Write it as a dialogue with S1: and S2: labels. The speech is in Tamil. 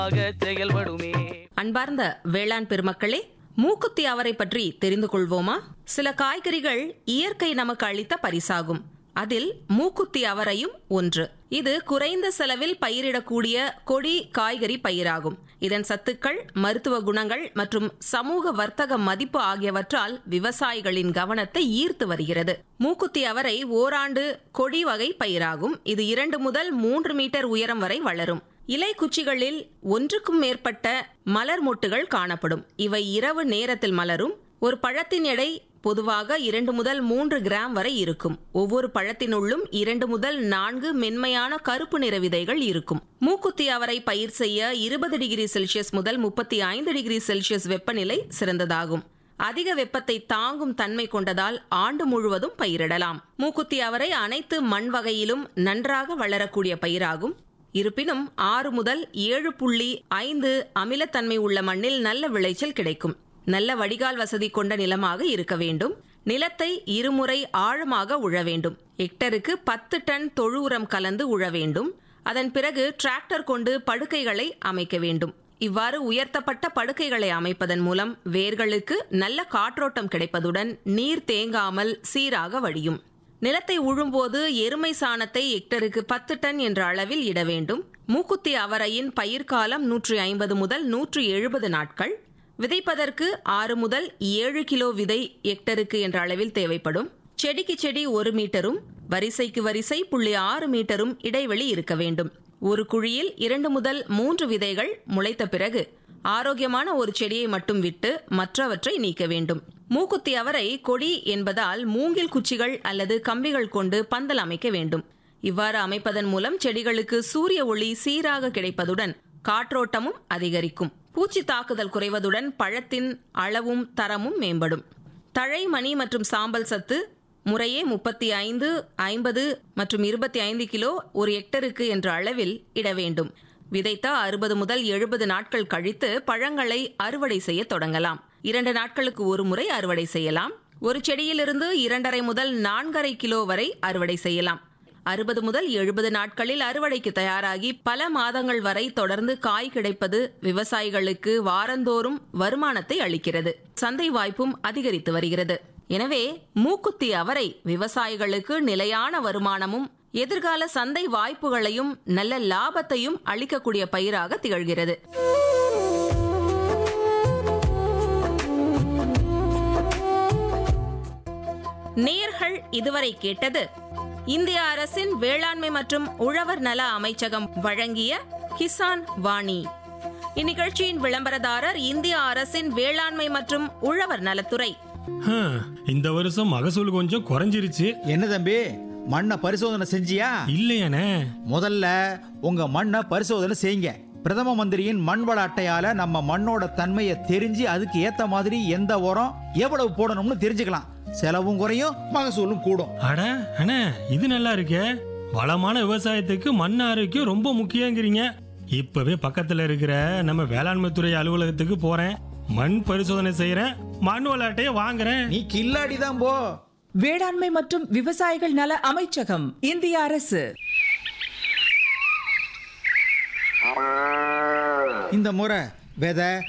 S1: செயல்படுமே
S2: அன்பார்ந்த வேளாண் பெருமக்களே மூக்குத்தி அவரை பற்றி தெரிந்து கொள்வோமா சில காய்கறிகள் இயற்கை நமக்கு அளித்த பரிசாகும் அதில் மூக்குத்தி அவரையும் ஒன்று இது குறைந்த செலவில் பயிரிடக்கூடிய கொடி காய்கறி பயிராகும் இதன் சத்துக்கள் மருத்துவ குணங்கள் மற்றும் சமூக வர்த்தக மதிப்பு ஆகியவற்றால் விவசாயிகளின் கவனத்தை ஈர்த்து வருகிறது மூக்குத்தி அவரை ஓராண்டு கொடி வகை பயிராகும் இது இரண்டு முதல் மூன்று மீட்டர் உயரம் வரை வளரும் இலை குச்சிகளில் ஒன்றுக்கும் மேற்பட்ட மலர் மொட்டுகள் காணப்படும் இவை இரவு நேரத்தில் மலரும் ஒரு பழத்தின் எடை பொதுவாக இரண்டு முதல் மூன்று கிராம் வரை இருக்கும் ஒவ்வொரு பழத்தினுள்ளும் இரண்டு முதல் நான்கு மென்மையான கருப்பு நிற விதைகள் இருக்கும் மூக்குத்தி அவரை பயிர் செய்ய இருபது டிகிரி செல்சியஸ் முதல் முப்பத்தி ஐந்து டிகிரி செல்சியஸ் வெப்பநிலை சிறந்ததாகும் அதிக வெப்பத்தை தாங்கும் தன்மை கொண்டதால் ஆண்டு முழுவதும் பயிரிடலாம் மூக்குத்தி அவரை அனைத்து மண் வகையிலும் நன்றாக வளரக்கூடிய பயிராகும் இருப்பினும் ஆறு முதல் ஏழு புள்ளி ஐந்து அமிலத்தன்மை உள்ள மண்ணில் நல்ல விளைச்சல் கிடைக்கும் நல்ல வடிகால் வசதி கொண்ட நிலமாக இருக்க வேண்டும் நிலத்தை இருமுறை ஆழமாக உழ வேண்டும் ஹெக்டருக்கு பத்து டன் தொழு உரம் கலந்து உழ வேண்டும் அதன் பிறகு டிராக்டர் கொண்டு படுக்கைகளை அமைக்க வேண்டும் இவ்வாறு உயர்த்தப்பட்ட படுக்கைகளை அமைப்பதன் மூலம் வேர்களுக்கு நல்ல காற்றோட்டம் கிடைப்பதுடன் நீர் தேங்காமல் சீராக வழியும் நிலத்தை உழும்போது எருமை சாணத்தை ஹெக்டருக்கு பத்து டன் என்ற அளவில் இட வேண்டும் மூக்குத்தி அவரையின் பயிர்காலம் நூற்றி ஐம்பது முதல் நூற்றி எழுபது நாட்கள் விதைப்பதற்கு ஆறு முதல் ஏழு கிலோ விதை ஹெக்டருக்கு என்ற அளவில் தேவைப்படும் செடிக்கு செடி ஒரு மீட்டரும் வரிசைக்கு வரிசை புள்ளி ஆறு மீட்டரும் இடைவெளி இருக்க வேண்டும் ஒரு குழியில் இரண்டு முதல் மூன்று விதைகள் முளைத்த பிறகு ஆரோக்கியமான ஒரு செடியை மட்டும் விட்டு மற்றவற்றை நீக்க வேண்டும் மூக்குத்தி அவரை கொடி என்பதால் மூங்கில் குச்சிகள் அல்லது கம்பிகள் கொண்டு பந்தல் அமைக்க வேண்டும் இவ்வாறு அமைப்பதன் மூலம் செடிகளுக்கு சூரிய ஒளி சீராக கிடைப்பதுடன் காற்றோட்டமும் அதிகரிக்கும் பூச்சி தாக்குதல் குறைவதுடன் பழத்தின் அளவும் தரமும் மேம்படும் தழை மணி மற்றும் சாம்பல் சத்து முறையே முப்பத்தி ஐந்து ஐம்பது மற்றும் இருபத்தி ஐந்து கிலோ ஒரு ஹெக்டருக்கு என்ற அளவில் இட வேண்டும் விதைத்த அறுபது முதல் எழுபது நாட்கள் கழித்து பழங்களை அறுவடை செய்ய தொடங்கலாம் இரண்டு நாட்களுக்கு ஒரு முறை அறுவடை செய்யலாம் ஒரு செடியிலிருந்து இரண்டரை முதல் நான்கரை கிலோ வரை அறுவடை செய்யலாம் அறுபது முதல் எழுபது நாட்களில் அறுவடைக்கு தயாராகி பல மாதங்கள் வரை தொடர்ந்து காய் கிடைப்பது விவசாயிகளுக்கு வாரந்தோறும் வருமானத்தை அளிக்கிறது சந்தை வாய்ப்பும் அதிகரித்து வருகிறது எனவே மூக்குத்தி அவரை விவசாயிகளுக்கு நிலையான வருமானமும் எதிர்கால சந்தை வாய்ப்புகளையும் நல்ல லாபத்தையும் அளிக்கக்கூடிய பயிராக திகழ்கிறது நேர்கள் இதுவரை கேட்டது இந்திய அரசின் வேளாண்மை மற்றும் உழவர் நல அமைச்சகம் வழங்கிய கிசான் வாணி இந்நிகழ்ச்சியின் விளம்பரதாரர் இந்திய அரசின் வேளாண்மை மற்றும் உழவர் நலத்துறை
S3: ஹம், இந்த வருஷம் மகசூல் கொஞ்சம் குறைஞ்சிருச்சு
S4: என்ன தம்பி மண்ணை பரிசோதனை செஞ்சியா
S3: இல்லையானே
S4: முதல்ல உங்க மண்ணை பரிசோதனை செய்யுங்க பிரதம மந்திரியின் மண் வள அட்டையால நம்ம மண்ணோட தன்மையை தெரிஞ்சு அதுக்கு ஏத்த மாதிரி எந்த உரம் எவ்வளவு போடணும்னு தெரிஞ்சுக்கலாம் செலவும் குறையும் மகசூலும் கூடும்
S3: அட அண்ணே இது நல்லா இருக்கே வளமான விவசாயத்துக்கு மண் ஆரோக்கியம் ரொம்ப முக்கியங்கிறீங்க இப்பவே பக்கத்துல இருக்கிற நம்ம வேளாண்மை துறை அலுவலகத்துக்கு போறேன் மண் பரிசோதனை செய்யறேன் மண் விளையாட்டையே வாங்குறேன்
S4: நீ கில்லாடி தான் போ
S5: வேளாண்மை மற்றும் விவசாயிகள் நல அமைச்சகம் இந்திய அரசு
S4: இந்த முறை விதை